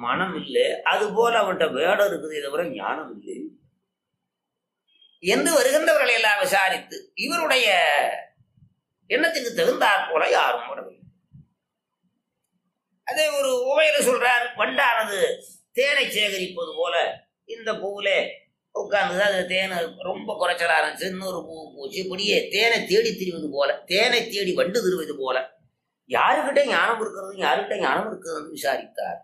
மனம் இல்லை அது போல அவன்கிட்ட வேடம் இருக்குது தவிர ஞானம் இல்லை என்று வருகின்றவர்களை எல்லாம் விசாரித்து இவருடைய எண்ணத்துக்கு தகுந்தாற் போல யாரும் வரவில்லை அதே ஒரு உவையில சொல்றார் வண்டானது தேனை சேகரிப்பது போல இந்த பூவுல உட்கார்ந்து அது தேனை ரொம்ப குறைச்சலா இருந்துச்சு இன்னொரு பூ பூச்சி இப்படியே தேனை தேடி திரிவது போல தேனை தேடி வண்டு திருவது போல யாருக்கிட்ட ஞானம் இருக்கிறது யாருக்கிட்ட ஞானம் இருக்கிறதுன்னு விசாரித்தார்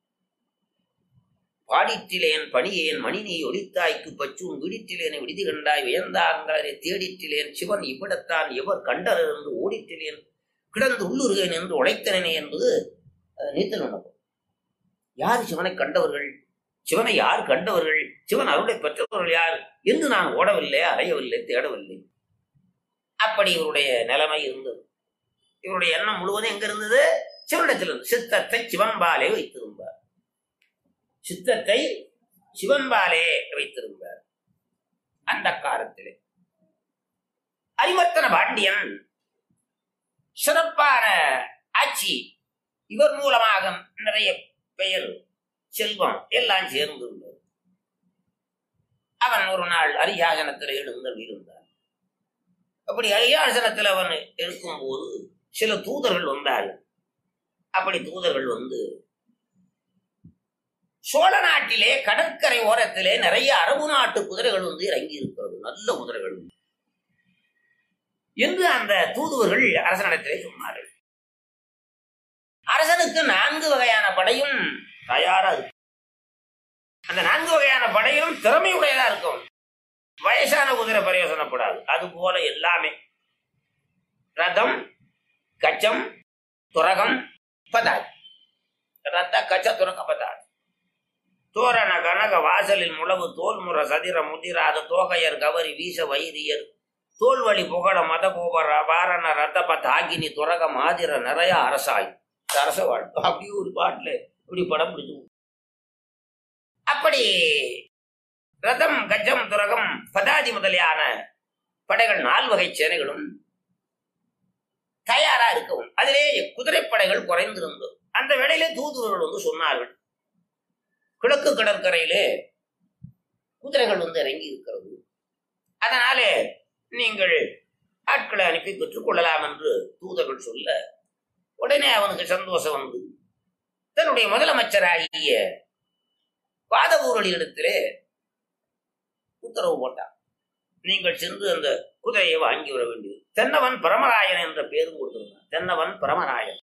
பாடிட்டிலேன் பணியேன் மணினி ஒளித்தாய்க்கு பச்சூன் விடிட்டிலேன் விடுதி கண்டாய் வியந்தாங்களரை தேடிட்டிலேன் சிவன் இவ்விடத்தான் எவர் கண்டர் என்று ஓடிட்டிலேன் கிடந்து உள்ளுருகேன் என்று உழைத்தனே என்பது அஹ், நீத்தல் உணவு யார் சிவனை கண்டவர்கள் சிவனை யார் கண்டவர்கள் சிவன் அருளை பெற்றவர்கள் யார் என்று நான் ஓடவில்லை அலையவில்லை தேடவில்லை அப்படி இவருடைய நிலைமை இருந்தது இவருடைய எண்ணம் முழுவதும் எங்க இருந்தது சிவனிடத்தில் இருந்து சித்தத்தை சிவன்பாலே வைத்திருந்தார் சித்தத்தை சிவன்பாலே வைத்திருந்தார் அந்த காலத்திலே அறிவத்தன பாண்டியன் சிறப்பான ஆட்சி இவர் மூலமாக நிறைய பெயர் செல்வம் எல்லாம் சேர்ந்திருந்தது அவன் ஒரு நாள் அரியாசனத்தில் எழுந்து இருந்தான் அப்படி அரியாசனத்தில் அவன் இருக்கும்போது சில தூதர்கள் வந்தார்கள் அப்படி தூதர்கள் வந்து சோழ நாட்டிலே கடற்கரை ஓரத்திலே நிறைய அரபு நாட்டு குதிரைகள் வந்து இறங்கி இருக்கிறது நல்ல குதிரைகள் என்று அந்த தூதுவர்கள் அரசனிடத்திலே சொன்னார்கள் அரசனுக்கு நான்கு வகையான படையும் தயாரா இருக்கு அந்த நான்கு வகையான படையும் திறமையுடையதா இருக்கும் வயசான குதிரை பிரயோசனப்படாது அது போல எல்லாமே ரதம் கச்சம் துரகம் பதாது ரத்த கச்ச துரக பதாது தோரண கனக வாசலில் முழவு தோல்முற சதிர முதிராத தோகையர் கவரி வீச வைரியர் தோல்வழி புகழ மதகோபர வாரண ரத்தப தாகினி துரக மாதிர நிறைய அரசாய் அரச வாழ்வு அப்படி ஒரு பாட்டுல இப்படி படம் பிடிச்சு அப்படி ரதம் கஜம் துரகம் பதாதி முதலியான படைகள் நால்வகை சேனைகளும் தயாரா இருக்கவும் அதிலே குதிரைப்படைகள் குறைந்திருந்தது அந்த வேளையிலே தூதுவர்கள் வந்து சொன்னார்கள் கிழக்கு கடற்கரையிலே குதிரைகள் வந்து இறங்கி இருக்கிறது அதனாலே நீங்கள் ஆட்களை அனுப்பி பெற்றுக் கொள்ளலாம் என்று தூதர்கள் சொல்ல உடனே அவனுக்கு சந்தோஷம் வந்து தன்னுடைய முதலமைச்சராகிய பாதவூரலிடத்திலே உத்தரவு போட்டான் நீங்கள் சென்று அந்த குதிரையை வாங்கி வர வேண்டியது தென்னவன் பரமராயன் என்ற பேரும் கொடுத்திருந்தான் தென்னவன் பரமராயன்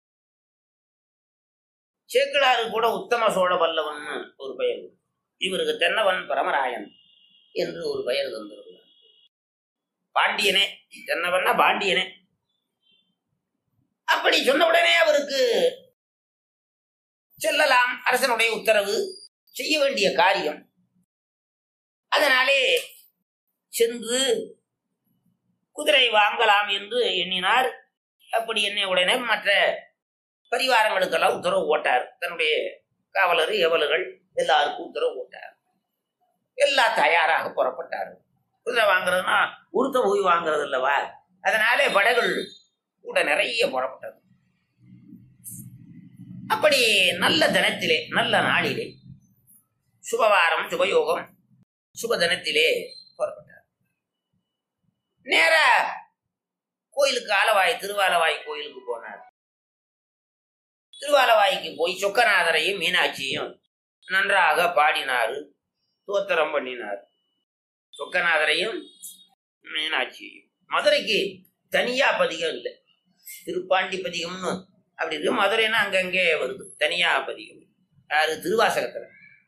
சேக்கிழாறு கூட உத்தம சோழ பல்லவன் ஒரு பெயர் இவருக்கு தென்னவன் பரமராயன் என்று ஒரு பெயர் தந்திருந்தார் பாண்டியனே தென்னவன்னா பாண்டியனே அப்படி சொன்ன உடனே அவருக்கு செல்லலாம் அரசனுடைய உத்தரவு செய்ய வேண்டிய காரியம் அதனாலே சென்று குதிரை வாங்கலாம் என்று எண்ணினார் அப்படி எண்ணிய உடனே மற்ற பரிவாரங்களுக்கெல்லாம் உத்தரவு போட்டார் தன்னுடைய காவலர் எவலுகள் எல்லாருக்கும் உத்தரவு போட்டார் எல்லாம் தயாராக புறப்பட்டார் குதிரை வாங்குறதுன்னா உருத்த போய் வாங்குறது இல்லவா அதனாலே படைகள் கூட நிறைய புறப்பட்டது அப்படி நல்ல தினத்திலே நல்ல நாளிலே சுபவாரம் சுபயோகம் சுப தினத்திலே புறப்பட்டார் நேரா கோயிலுக்கு ஆலவாய் திருவாலவாய் கோயிலுக்கு போனார் திருவாலவாய்க்கு போய் சொக்கநாதரையும் மீனாட்சியும் நன்றாக பாடினாரு தோத்திரம் பண்ணினார் சொக்கநாதரையும் மீனாட்சியையும் மதுரைக்கு தனியா பதிகம் இல்லை திருப்பாண்டி பதிகம்னு அப்படி இருக்கு மதுரைன்னா அங்கங்கே வருது தனியா பதிகம் யாரு திருவாசகத்துல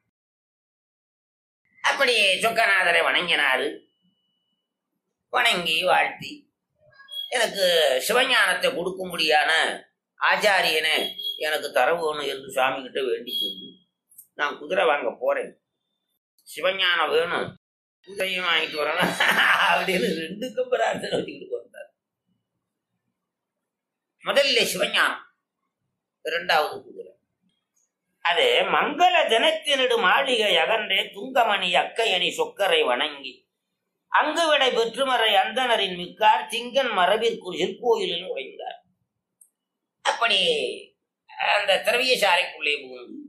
அப்படி சொக்கநாதரை வணங்கினாரு வணங்கி வாழ்த்தி எனக்கு சிவஞானத்தை கொடுக்கும்படியான ஆச்சாரியனை எனக்கு தரவேணும் என்று சுவாமி கிட்ட வேண்டிக் கொண்டு நான் குதிரை வாங்க போறேன் சிவஞானம் வேணும் குதிரையும் வாங்கிட்டு வரணும் அப்படின்னு ரெண்டுக்கும் பிரார்த்தனை வச்சுக்கிட்டு போறார் முதல்ல சிவஞானம் இரண்டாவது குதிரை அது மங்கள தினத்தினிடு மாளிகை அகன்றே துங்கமணி அக்கையணி சொக்கரை வணங்கி அங்கு விடை பெற்றுமறை அந்தனரின் மிக்கார் திங்கன் மரபிற்குள் கோயிலில் உடைந்தார் அப்படி அந்த திரவியசாலைக்குள்ளே புகுந்து